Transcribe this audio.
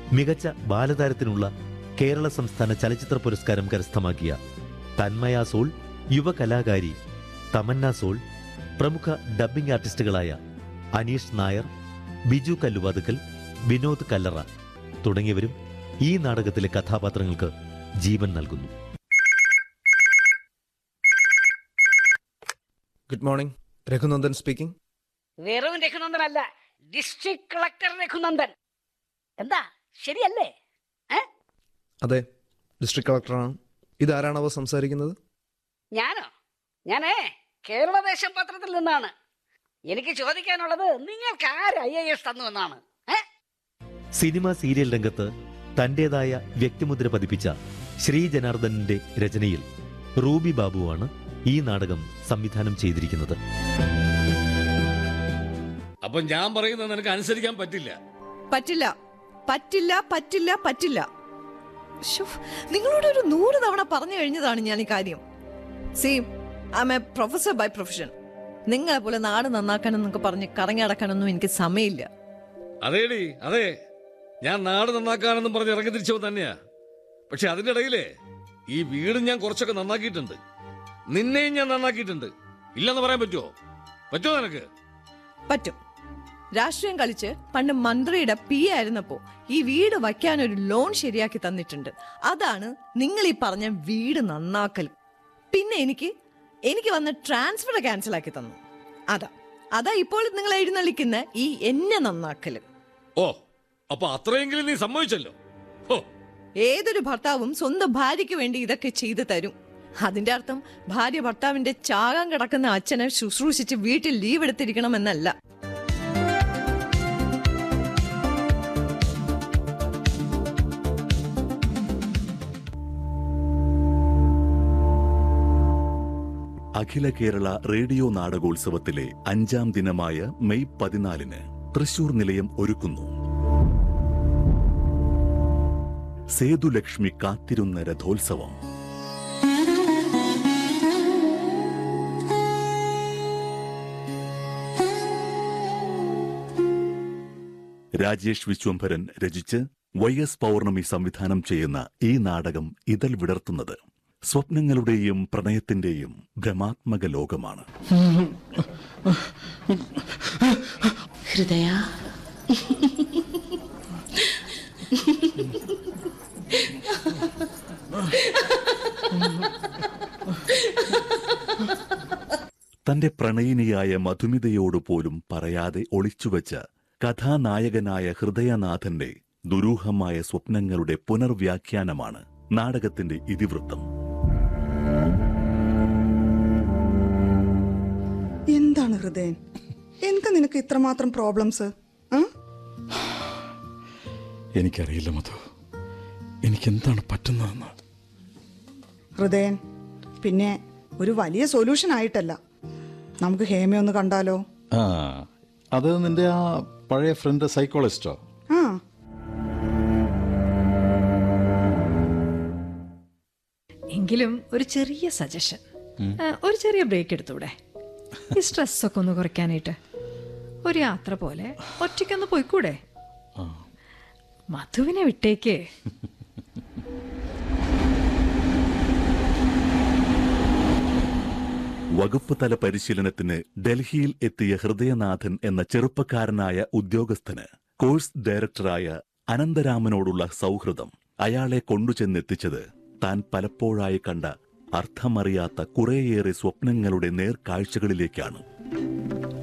മികച്ച ബാലതാരത്തിനുള്ള കേരള സംസ്ഥാന ചലച്ചിത്ര പുരസ്കാരം കരസ്ഥമാക്കിയ തന്മയ സോൾ യുവ കലാകാരി തമന്ന സോൾ പ്രമുഖ ഡബ്ബിംഗ് ആർട്ടിസ്റ്റുകളായ അനീഷ് നായർ ബിജു കല്ലുവാതുക്കൽ വിനോദ് കല്ലറ തുടങ്ങിയവരും ഈ നാടകത്തിലെ കഥാപാത്രങ്ങൾക്ക് ജീവൻ നൽകുന്നു ഗുഡ് മോർണിംഗ് രഘുനന്ദൻ സ്പീക്കിംഗ് വെറും രഘുനന്ദനല്ല ഡിസ്ട്രിക്ട് കളക്ടർ രഘുനന്ദൻ എന്താ ശരിയല്ലേ ഏ അതെ ഡിസ്ട്രിക്ട് കളക്ടറാണ് ഇതാരാണവ സംസാരിക്കുന്നത് ഞാനോ ഞാനേ കേരളദേശം പത്രത്തിൽ നിന്നാണ് എനിക്ക് ചോദിക്കാനുള്ളത് നിങ്ങൾക്ക് ആര് ഐ എ എസ് തന്നു എന്നാണ് ഏ സിനിമ സീരിയൽ രംഗത്ത് തന്റേതായ വ്യക്തിമുദ്ര പതിപ്പിച്ച ശ്രീ ജനാർദ്ദനന്റെ രചനയിൽ റൂബി ബാബുവാണ് ഈ നാടകം സംവിധാനം ചെയ്തിരിക്കുന്നത് അപ്പൊ ഞാൻ പറയുന്നത് നിനക്ക് അനുസരിക്കാൻ പറ്റില്ല പറ്റില്ല പറ്റില്ല പറ്റില്ല പറ്റില്ല ശ്ശോ, നിങ്ങളോട് ഒരു നൂറ് തവണ പറഞ്ഞു കഴിഞ്ഞതാണ് ഞാൻ ഈ കാര്യം C I A professor by profession നിങ്ങളെ പോലെ നാട് നന്നാക്കാനെന്നൊക്കെ പറഞ്ഞ് കറങ്ങി നടക്കാനൊന്നും എനിക്ക് സമയമില്ല അതേടി അതെ ഞാൻ നാട് നന്നാക്കാനെന്നും പറഞ്ഞ് ഇറങ്ങി തിരിച്ചവൻ തന്നെയാ പക്ഷെ അതിന്റെ ഇടയിലേ ഈ വീടും ഞാൻ കുറച്ചൊക്കെ നന്നാക്കിയിട്ടുണ്ട് നിന്നെയും ഞാൻ നന്നാക്കിയിട്ടുണ്ട് ഇല്ലെന്ന് പറയാൻ പറ്റുമോ പറ്റുമോ നിനക്ക് പറ്റും രാഷ്ട്രീയം കളിച്ച് പണ്ട് മന്ത്രിയുടെ പി ആയിരുന്നപ്പോ ഈ വീട് വയ്ക്കാൻ ഒരു ലോൺ ശരിയാക്കി തന്നിട്ടുണ്ട് അതാണ് നിങ്ങൾ ഈ പറഞ്ഞ വീട് നന്നാക്കൽ പിന്നെ എനിക്ക് എനിക്ക് വന്ന ട്രാൻസ്ഫർ ക്യാൻസൽ ആക്കി തന്നു അതാ അതാ ഇപ്പോൾ നിങ്ങൾ എഴുന്നള്ളിക്കുന്ന ഈ എന്നെ നന്നാക്കല് ഓ അപ്പൊ അത്രയെങ്കിലും നീ സമ്മതിച്ചല്ലോ ഓ ഏതൊരു ഭർത്താവും സ്വന്തം ഭാര്യയ്ക്ക് വേണ്ടി ഇതൊക്കെ ചെയ്തു തരും അതിന്റെ അർത്ഥം ഭാര്യ ഭർത്താവിന്റെ ചാകാൻ കിടക്കുന്ന അച്ഛനെ ശുശ്രൂഷിച്ച് വീട്ടിൽ ലീവ് എടുത്തിരിക്കണമെന്നല്ല അഖില കേരള റേഡിയോ നാടകോത്സവത്തിലെ അഞ്ചാം ദിനമായ മെയ് പതിനാലിന് തൃശൂർ നിലയം ഒരുക്കുന്നു സേതുലക്ഷ്മി കാത്തിരുന്ന രഥോത്സവം രാജേഷ് വിശ്വംഭരൻ രചിച്ച് വൈ എസ് പൗർണമി സംവിധാനം ചെയ്യുന്ന ഈ നാടകം ഇതൽ വിടർത്തുന്നത് സ്വപ്നങ്ങളുടെയും പ്രണയത്തിന്റെയും ഭ്രമാത്മക ലോകമാണ് ഹൃദയ തന്റെ പ്രണയിനിയായ മധുമിതയോട് പോലും പറയാതെ ഒളിച്ചുവെച്ച കഥാനായകനായ ഹൃദയനാഥന്റെ ദുരൂഹമായ സ്വപ്നങ്ങളുടെ പുനർവ്യാഖ്യാനമാണ് നാടകത്തിന്റെ ഇതിവൃത്തം എന്താണ് ഹൃദയൻ എന്താ നിനക്ക് ഇത്രമാത്രം പ്രോബ്ലംസ് എനിക്കറിയില്ല മധു എനിക്കെന്താണ് പറ്റുന്നതെന്ന് ഹൃദയൻ പിന്നെ ഒരു വലിയ സൊല്യൂഷൻ ആയിട്ടല്ല നമുക്ക് ഹേമയൊന്ന് കണ്ടാലോ ആ അത് നിന്റെ ആ പഴയ ഫ്രണ്ട് സൈക്കോളജിസ്റ്റോ ആ എങ്കിലും ഒരു ചെറിയ സജഷൻ ഒരു ചെറിയ ബ്രേക്ക് എടുത്തൂടെ ഈ സ്ട്രെസ് ഒക്കെ ഒന്ന് കുറയ്ക്കാനായിട്ട് ഒരു യാത്ര പോലെ ഒറ്റയ്ക്കൊന്ന് പോയിക്കൂടെ മധുവിനെ വിട്ടേക്ക് വകുപ്പ് തല പരിശീലനത്തിന് ഡൽഹിയിൽ എത്തിയ ഹൃദയനാഥൻ എന്ന ചെറുപ്പക്കാരനായ ഉദ്യോഗസ്ഥന് കോഴ്സ് ഡയറക്ടറായ അനന്തരാമനോടുള്ള സൗഹൃദം അയാളെ കൊണ്ടുചെന്നെത്തിച്ചത് താൻ പലപ്പോഴായി കണ്ട അർത്ഥമറിയാത്ത കുറേയേറെ സ്വപ്നങ്ങളുടെ നേർക്കാഴ്ചകളിലേക്കാണ്